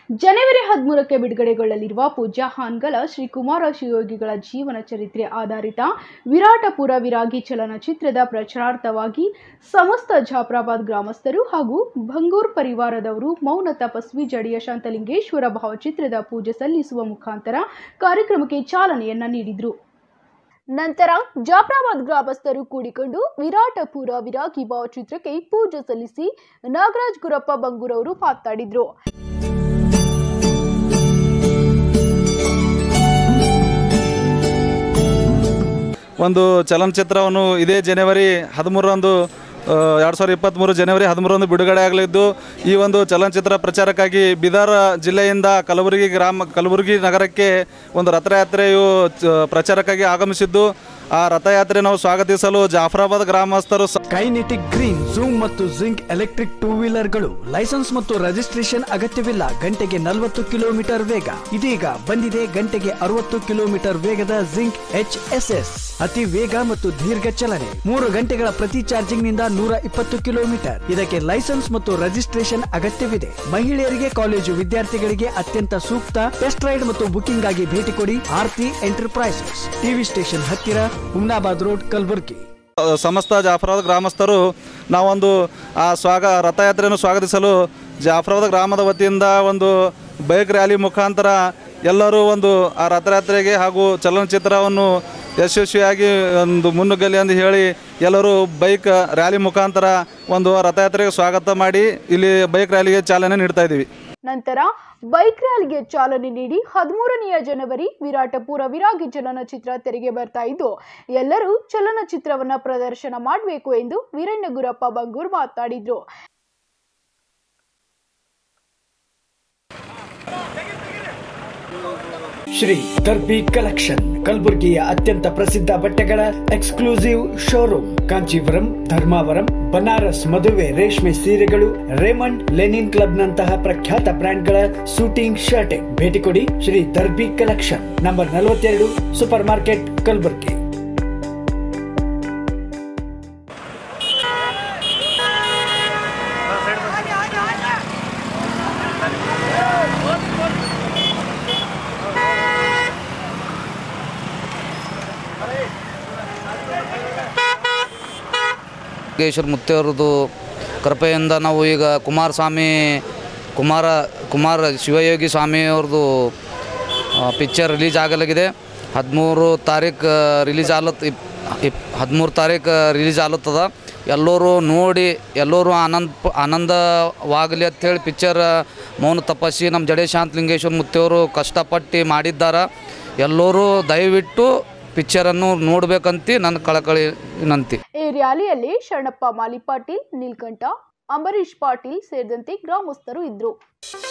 ಜನವರಿ ಹದಿಮೂರಕ್ಕೆ ಬಿಡುಗಡೆಗೊಳ್ಳಲಿರುವ ಪೂಜ್ಯ ಹಾನ್ಗಲ ಶ್ರೀ ಕುಮಾರ ಶಿವಯೋಗಿಗಳ ಜೀವನ ಚರಿತ್ರೆ ಆಧಾರಿತ ವಿರಾಟಪುರ ವಿರಾಗಿ ಚಲನಚಿತ್ರದ ಪ್ರಚಾರಾರ್ಥವಾಗಿ ಸಮಸ್ತ ಜಾಫ್ರಾಬಾದ್ ಗ್ರಾಮಸ್ಥರು ಹಾಗೂ ಭಂಗೂರ್ ಪರಿವಾರದವರು ಮೌನ ತಪಸ್ವಿ ಜಡಿಯ ಶಾಂತಲಿಂಗೇಶ್ವರ ಭಾವಚಿತ್ರದ ಪೂಜೆ ಸಲ್ಲಿಸುವ ಮುಖಾಂತರ ಕಾರ್ಯಕ್ರಮಕ್ಕೆ ಚಾಲನೆಯನ್ನ ನೀಡಿದರು ನಂತರ ಜಾಫ್ರಾಬಾದ್ ಗ್ರಾಮಸ್ಥರು ಕೂಡಿಕೊಂಡು ವಿರಾಟಪುರ ವಿರಾಗಿ ಭಾವಚಿತ್ರಕ್ಕೆ ಪೂಜೆ ಸಲ್ಲಿಸಿ ನಾಗರಾಜ್ ಗುರಪ್ಪ ಬಂಗೂರ್ ಅವರು ಮಾತನಾಡಿದ್ರು ಒಂದು ಚಲನಚಿತ್ರವನ್ನು ಇದೇ ಜನವರಿ ಹದಿಮೂರರಂದು ಎರಡು ಸಾವಿರದ ಇಪ್ಪತ್ತ್ಮೂರು ಜನವರಿ ಹದಿಮೂರರಂದು ಬಿಡುಗಡೆ ಆಗಲಿದ್ದು ಈ ಒಂದು ಚಲನಚಿತ್ರ ಪ್ರಚಾರಕ್ಕಾಗಿ ಬೀದರ್ ಜಿಲ್ಲೆಯಿಂದ ಕಲಬುರಗಿ ಗ್ರಾಮ ಕಲಬುರಗಿ ನಗರಕ್ಕೆ ಒಂದು ರಥಯಾತ್ರೆಯು ಚ- ಪ್ರಚಾರಕ್ಕಾಗಿ ಆಗಮಿಸಿದ್ದು ಆ ರಥಯಾತ್ರೆ ನಾವು ಸ್ವಾಗತಿಸಲು ಜಾಫರಾಬಾದ್ ಗ್ರಾಮಸ್ಥರು ಸ- ಕೈನೆಟಿಕ್ ಗ್ರೀನ್ ಝೂಮ್ ಮತ್ತು ಜಿಂಕ್ ಎಲೆಕ್ಟ್ರಿಕ್ ಟೂ ವೀಲರ್ಗಳು ಲೈಸೆನ್ಸ್ ಮತ್ತು ರಿಜಿಸ್ಟ್ರೇಷನ್ ಅಗತ್ಯವಿಲ್ಲ ಗಂಟೆಗೆ ನಲವತ್ತು ಕಿಲೋಮೀಟರ್ ವೇಗ ಇದೀಗ ಬಂದಿದೆ ಗಂಟೆಗೆ ಅರವತ್ತು ಕಿಲೋಮೀಟರ್ ವೇಗದ ಜಿಂಕ್ ಎಚ್ ಎಸ್ ಎಸ್ ಅತಿ ವೇಗ ಮತ್ತು ದೀರ್ಘ ಚಲನೆ ಮೂರು ಗಂಟೆಗಳ ಪ್ರತಿ ಚಾರ್ಜಿಂಗ್ ನಿಂದ ನೂರ ಇಪ್ಪತ್ತು ಕಿಲೋಮೀಟರ್ ಇದಕ್ಕೆ ಲೈಸೆನ್ಸ್ ಮತ್ತು ರಿಜಿಸ್ಟ್ರೇಷನ್ ಅಗತ್ಯವಿದೆ ಮಹಿಳೆಯರಿಗೆ ಕಾಲೇಜು ವಿದ್ಯಾರ್ಥಿಗಳಿಗೆ ಅತ್ಯಂತ ಸೂಕ್ತ ಟೆಸ್ಟ್ ರೈಡ್ ಮತ್ತು ಬುಕಿಂಗ್ ಆಗಿ ಭೇಟಿ ಕೊಡಿ ಆರ್ತಿ ಎಂಟರ್ಪ್ರೈಸಸ್ ಟಿವಿ ಸ್ಟೇಷನ್ ಹತ್ತಿರ ಹುಮ್ನಾಬಾದ್ ರೋಡ್ ಕಲಬುರ್ಗಿ ಸಮಸ್ತ ಜಾಫರಾಬಾದ್ ಗ್ರಾಮಸ್ಥರು ನಾವೊಂದು ಆ ಸ್ವಾಗ ರಥಯಾತ್ರೆಯನ್ನು ಸ್ವಾಗತಿಸಲು ಜಾಫರಾಬಾದ್ ಗ್ರಾಮದ ವತಿಯಿಂದ ಒಂದು ಬೈಕ್ ರ್ಯಾಲಿ ಮುಖಾಂತರ ಎಲ್ಲರೂ ಒಂದು ಆ ರಥಯಾತ್ರೆಗೆ ಹಾಗೂ ಚಲನಚಿತ್ರವನ್ನು ಯಶಸ್ವಿಯಾಗಿ ಒಂದು ಮುನ್ನುಗ್ಗಲಿ ಎಂದು ಹೇಳಿ ಎಲ್ಲರೂ ಬೈಕ್ ರ್ಯಾಲಿ ಮುಖಾಂತರ ಒಂದು ರಥಯಾತ್ರೆಗೆ ಸ್ವಾಗತ ಮಾಡಿ ಇಲ್ಲಿ ಬೈಕ್ ರ್ಯಾಲಿಗೆ ಚಾಲನೆ ನೀಡ್ತಾ ಇದ್ದೀವಿ ನಂತರ ಬೈಕ್ ರ್ಯಾಲಿಗೆ ಚಾಲನೆ ನೀಡಿ ಹದಿಮೂರನೆಯ ಜನವರಿ ವಿರಾಟಪುರ ವಿರಾಗಿ ಚಲನಚಿತ್ರ ತೆರೆಗೆ ಬರ್ತಾ ಇದ್ದು ಎಲ್ಲರೂ ಚಲನಚಿತ್ರವನ್ನ ಪ್ರದರ್ಶನ ಮಾಡಬೇಕು ಎಂದು ವೀರಣ್ಣ ಗುರಪ್ಪ ಬಂಗೂರ್ ಮಾತನಾಡಿದ್ರು ಶ್ರೀ ದರ್ಬಿ ಕಲೆಕ್ಷನ್ ಕಲಬುರಗಿಯ ಅತ್ಯಂತ ಪ್ರಸಿದ್ಧ ಬಟ್ಟೆಗಳ ಎಕ್ಸ್ಕ್ಲೂಸಿವ್ ಶೋರೂಮ್ ಕಾಂಚೀವರಂ ಧರ್ಮಾವರಂ ಬನಾರಸ್ ಮದುವೆ ರೇಷ್ಮೆ ಸೀರೆಗಳು ರೇಮಂಡ್ ಲೆನಿನ್ ಕ್ಲಬ್ ನಂತಹ ಪ್ರಖ್ಯಾತ ಬ್ರ್ಯಾಂಡ್ಗಳ ಸೂಟಿಂಗ್ ಶರ್ಟಿಂಗ್ ಭೇಟಿ ಕೊಡಿ ಶ್ರೀ ದರ್ಬಿ ಕಲೆಕ್ಷನ್ ನಂಬರ್ ನಲವತ್ತೆರಡು ಸೂಪರ್ ಮಾರ್ಕೆಟ್ ಕಲಬುರಗಿ ಯೋಗೇಶ್ವರ ಮುತ್ತೆಯವ್ರದ್ದು ಕೃಪೆಯಿಂದ ನಾವು ಈಗ ಕುಮಾರಸ್ವಾಮಿ ಕುಮಾರ ಕುಮಾರ ಶಿವಯೋಗಿ ಸ್ವಾಮಿಯವ್ರದ್ದು ಪಿಕ್ಚರ್ ರಿಲೀಸ್ ಆಗಲಾಗಿದೆ ಹದಿಮೂರು ತಾರೀಕು ರಿಲೀಸ್ ಆಲತ್ ಇಪ್ ಇಪ್ ಹದಿಮೂರು ತಾರೀಕು ರಿಲೀಸ್ ಆಲತ್ತದ ಎಲ್ಲರೂ ನೋಡಿ ಎಲ್ಲರೂ ಆನಂದ ಪ- ಆನಂದವಾಗಲಿ ಅಂಥೇಳಿ ಪಿಕ್ಚರ್ ಮೌನ ತಪಸ್ಸಿ ನಮ್ಮ ಜಡೇ ಶಾಂತಲಿಂಗೇಶ್ವರ ಮುತ್ತೆಯವರು ಕಷ್ಟಪಟ್ಟು ಮಾಡಿದ್ದಾರೆ ಎಲ್ಲರೂ ದಯವಿಟ್ಟು ಪಿಕ್ಚರನ್ನು ನೋಡ್ಬೇಕಂತ ನನ್ನ ಕಳಕಳಿ ವಿನಂತಿ ಈ ರ್ಯಾಲಿಯಲ್ಲಿ ಶರಣಪ್ಪ ಮಾಲಿ ಪಾಟೀಲ್ ನೀಲ್ಕಂಠ ಅಂಬರೀಶ್ ಪಾಟೀಲ್ ಸೇರಿದಂತೆ ಗ್ರಾಮಸ್ಥರು ಇದ್ರು